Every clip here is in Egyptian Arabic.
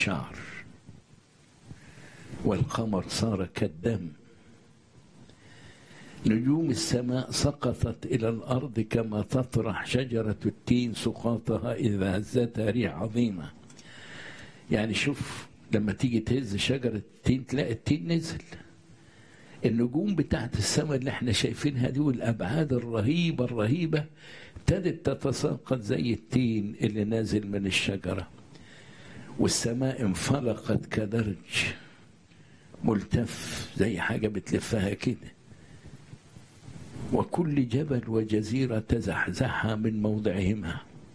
شعر والقمر صار كالدم نجوم السماء سقطت إلى الأرض كما تطرح شجرة التين سقاطها إذا هزتها ريح عظيمة يعني شوف لما تيجي تهز شجرة التين تلاقي التين نزل النجوم بتاعت السماء اللي احنا شايفينها دي والأبعاد الرهيبة الرهيبة ابتدت تتساقط زي التين اللي نازل من الشجرة والسماء انفلقت كدرج ملتف زي حاجة بتلفها كده وكل جبل وجزيرة تزحزحها من موضعهما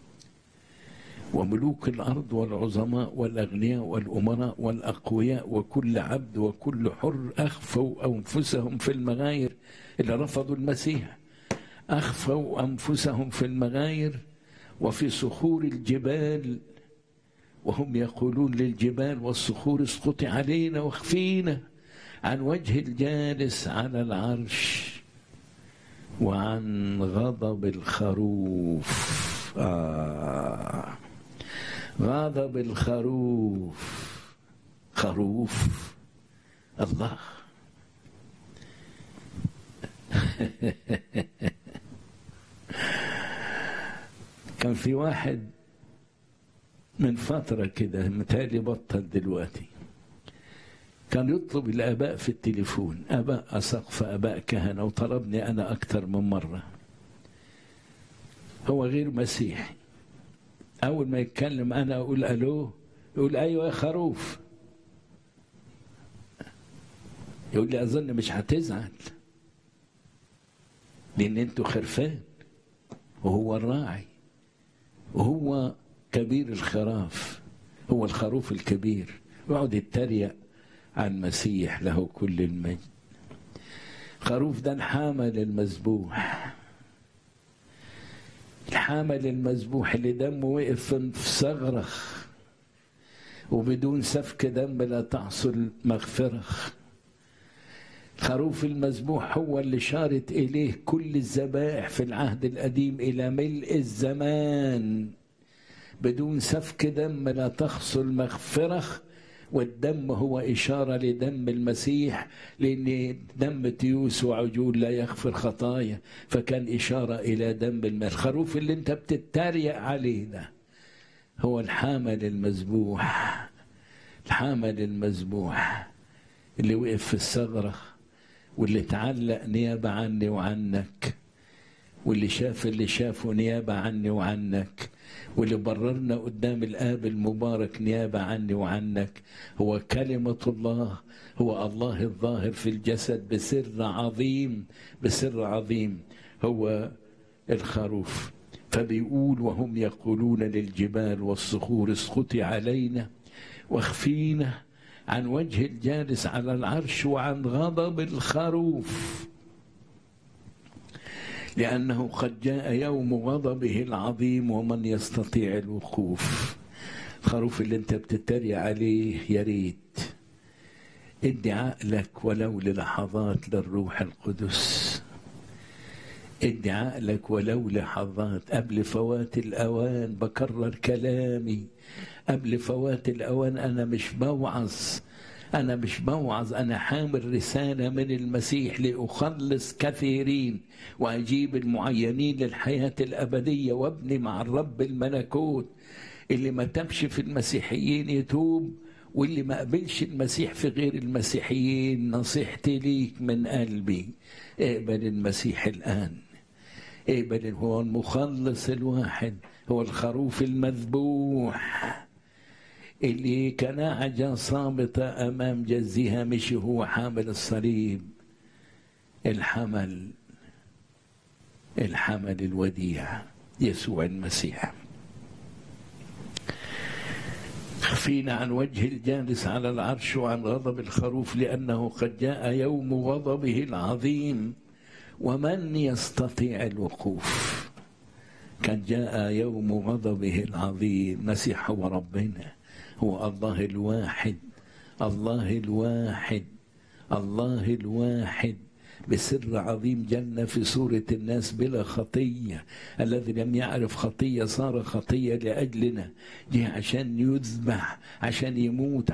وملوك الأرض والعظماء والأغنياء والأمراء والأقوياء وكل عبد وكل حر أخفوا أنفسهم في المغاير اللي رفضوا المسيح أخفوا أنفسهم في المغاير وفي صخور الجبال وهم يقولون للجبال والصخور اسقطي علينا واخفينا عن وجه الجالس على العرش وعن غضب الخروف آه غضب الخروف خروف الله كان في واحد من فترة كده متهيألي بطل دلوقتي كان يطلب الآباء في التليفون آباء أسقف آباء كهنة وطلبني أنا أكثر من مرة هو غير مسيحي أول ما يتكلم أنا أقول ألو يقول أيوة يا خروف يقول لي أظن مش هتزعل لأن أنتوا خرفان وهو الراعي وهو كبير الخراف هو الخروف الكبير يقعد يتريق عن المسيح له كل المجد خروف ده الحامل المذبوح الحامل المذبوح اللي دمه وقف في صغرخ وبدون سفك دم لا تحصل مغفرة الخروف المذبوح هو اللي شارت إليه كل الذبائح في العهد القديم إلى ملء الزمان بدون سفك دم لا تحصل مغفرة والدم هو إشارة لدم المسيح لأن دم تيوس وعجول لا يغفر خطايا فكان إشارة إلى دم الخروف اللي أنت بتتريق عليه ده هو الحامل المذبوح الحامل المذبوح اللي وقف في الثغرة واللي تعلق نيابة عني وعنك واللي شاف اللي شافه نيابة عني وعنك واللي بررنا قدام الآب المبارك نيابة عني وعنك هو كلمة الله هو الله الظاهر في الجسد بسر عظيم بسر عظيم هو الخروف فبيقول وهم يقولون للجبال والصخور اسقطي علينا واخفينا عن وجه الجالس على العرش وعن غضب الخروف لأنه قد جاء يوم غضبه العظيم ومن يستطيع الوقوف الخروف اللي انت بتتريق عليه يا ريت ادي عقلك ولو للحظات للروح القدس ادي عقلك ولو لحظات قبل فوات الأوان بكرر كلامي قبل فوات الأوان أنا مش بوعظ أنا مش بوعظ أنا حامل رسالة من المسيح لأخلص كثيرين وأجيب المعينين للحياة الأبدية وابني مع الرب الملكوت اللي ما تبش في المسيحيين يتوب واللي ما قبلش المسيح في غير المسيحيين نصيحتي ليك من قلبي اقبل المسيح الآن اقبل هو المخلص الواحد هو الخروف المذبوح اللي كناعجة صامتة أمام جزها مش هو حامل الصليب الحمل الحمل الوديع يسوع المسيح خفينا عن وجه الجالس على العرش وعن غضب الخروف لأنه قد جاء يوم غضبه العظيم ومن يستطيع الوقوف قد جاء يوم غضبه العظيم مسيح هو ربنا هو الله الواحد الله الواحد الله الواحد بسر عظيم جنة في صورة الناس بلا خطية الذي لم يعرف خطية صار خطية لأجلنا جه عشان يذبح عشان يموت